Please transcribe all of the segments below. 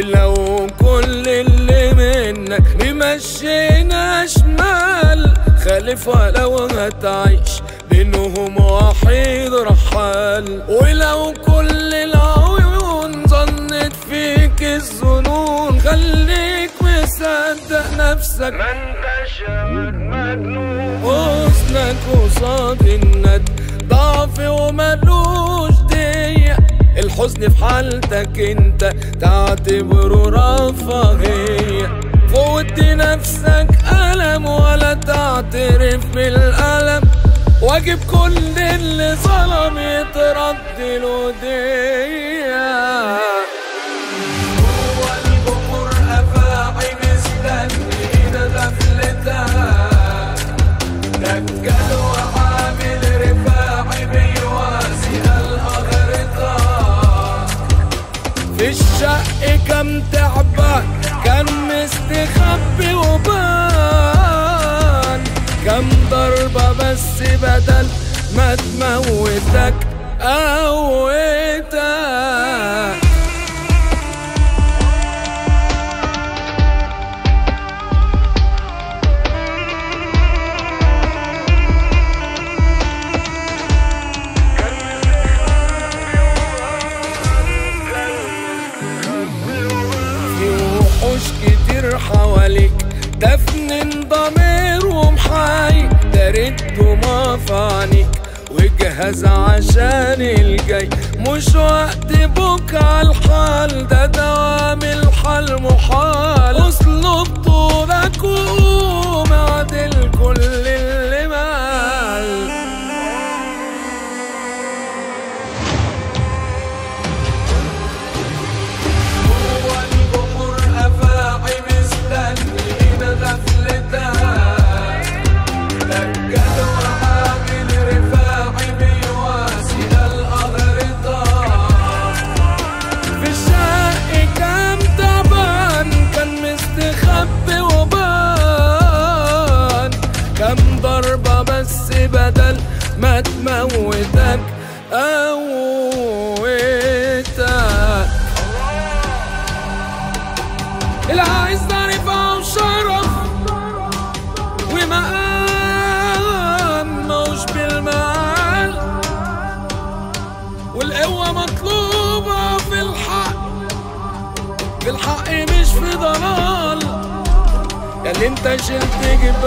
ولو كل اللي منك بمشينا شمال خالف ولو هتعيش بينهم وحيد رحال ولو كل العيون ظنت فيك الظنون خليك مصدق نفسك ما انتش مجنون حسنك قصاد الند ضعف وملوش دية الحزن في حالتك انت تعتبره رفاهية فوت نفسك ألم ولا تعترف بالألم واجب كل اللي ظلم يترد له دية هو البحور أفاعي مستني ده دفلتها دجال وعامل رفاعي بيواسي الأغرطة في الشق كم تعبان كان مستخبي وبان كم ضربة بس بدل ما تموتك قوتك في وحوش كتير حواليك دفن ضمير ومحايك دارت دموع في عينيك وجهز عشان الجاي مش وقت بكى الحال ده دوام الحال محال اسلوب طولك وقوم اعدل كل اللي مال هو البحور أفاعي مستني ده دفلتها دجال وعامل رفاعي بيواسي الأغرطة في الشق كام تعبان كان مستخبي وبان كام ضربة بس بدل ما تموتك قوتك العايز ده رفعة وشرف ومقام موش بالمعال والقوة مطلوبة في الحق في الحق مش في ضلال يا اللي انت شلت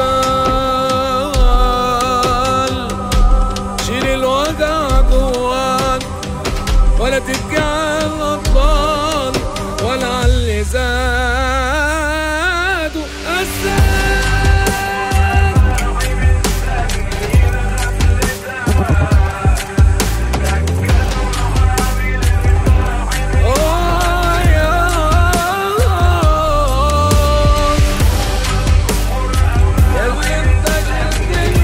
جبال شيل الوجع جواك ولا تبكي على الأطفال ولا على اللي زادوا أساك آه يا يا اللي انت شلت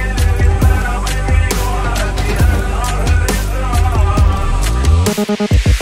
معاك